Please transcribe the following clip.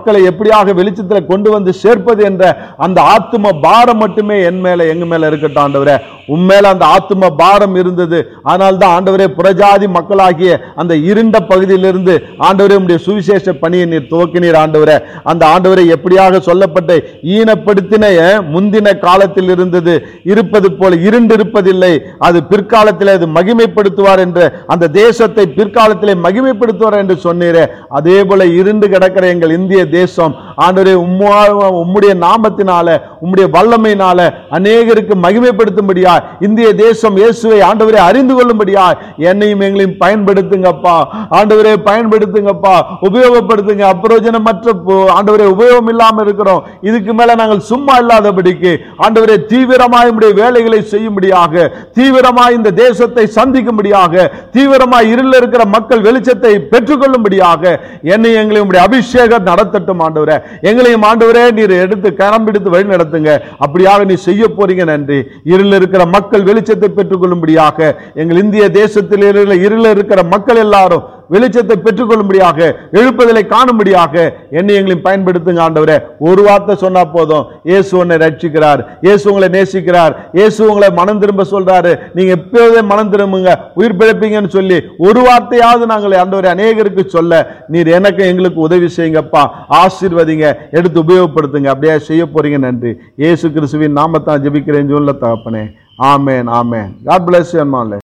மக்களை எப்படியாக வெளிச்சத்தில் கொண்டு வந்து சேர்ப்பது என்ற அந்த ஆத்தும பாரம் மட்டுமே என் மேல எங்க மேல இருக்கட்டும் ஆண்டவரே உண்மையில அந்த ஆத்தும பாரம் இருந்தது ஆனால் தான் ஆண்டவரே புறஜாதி மக்களாகிய அந்த இருண்ட பகுதியிலிருந்து ஆண்டவரே உம்முடைய சுவிசேஷ பணியை நீர் துவக்கினீர் ஆண்டவரே அந்த ஆண்டவரை எப்படியாக சொல்லப்பட்ட ஈனப்படுத்தின முந்தின காலத்தில் இருந்தது இருப்பது போல இருண்டு இருப்பதில்லை அது பிற்காலத்தில் அது மகிமைப்படுத்துவார் என்று அந்த தேசத்தை பிற்காலத்திலே மகிமைப்படுத்துவார் என்று சொன்னீரே அதே போல இருண்டு கிடக்கிற எங்கள் இந்திய தேசம் ஆண்டவரே உம்மா உம்முடைய நாமத்தினால உம்முடைய வல்லமையினால அநேகருக்கு மகிமைப்படுத்தும்படியா இந்திய தேசம் இயேசுவை ஆண்டவரே அறிந்து கொள்ளும்படியா என்னையும் எங்களையும் பயன்படுத்துங்கப்பா ஆண்டவரே பயன்படுத்துங்கப்பா உபயோகப்படுத்துங்க அப்பிரோஜனமற்ற போ- ஆண்டவரே உபயோகம் இல்லாம இருக்கிறோம் இதுக்கு மேல நாங்கள் சும்மா இல்லாதபடிக்கு ஆண்டவரே தீவிரமாய் உம்முடைய வேலைகளை செய்யும்படியாக தீவிரமாய் இந்த தேசத்தை சந்திக்கும்படியாக தீவிரமாய் இருளில் இருக்கிற மக்கள் வெளிச்சத்தை பெற்றுக்கொள்ளும்படியாக என்னை எங்களை உம்முடைய அபிஷேகம் நடத்தட்டும் ஆண்டவரே எங்களையும் ஆண்டவரே நீர் எடுத்து கரம் பிடித்து வழி நடத்துங்க அப்படியாக நீ செய்ய போறீங்க நன்றி இருளில் இருக்கிற மக்கள் வெளிச்சத்தை பெற்றுக்கொள்ளும்படியாக எங்கள் இந்திய தேசத்தில் இருக்கிற இருளில் இருக்கிற மக்கள் எல்லாரும் வெளிச்சத்தை பெற்றுக்கொள்ளும்படியாக எழுப்புதலை காணும்படியாக என்னை எங்களையும் பயன்படுத்துங்க ஆண்டவரே ஒரு வார்த்தை சொன்னா போதும் இயேசு உன்னை ரட்சிக்கிறார் இயேசு உங்களை நேசிக்கிறார் இயேசு உங்களை மனம் திரும்ப சொல்றாரு நீங்க எப்போதே மனம் திரும்புங்க உயிர் பிழைப்பீங்கன்னு சொல்லி ஒரு வார்த்தையாவது நாங்கள் ஆண்டவரே அநேகருக்கு சொல்ல நீர் எனக்கு எங்களுக்கு உதவி செய்யுங்கப்பா ஆசீர்வதிங்க எடுத்து உபயோகப்படுத்துங்க அப்படியே செய்ய போறீங்க நன்றி இயேசு கிறிஸ்துவின் நாமத்தான் ஜெபிக்கிறேன் சொல்ல தகப்பனே amen amen God bless you அம்மாலே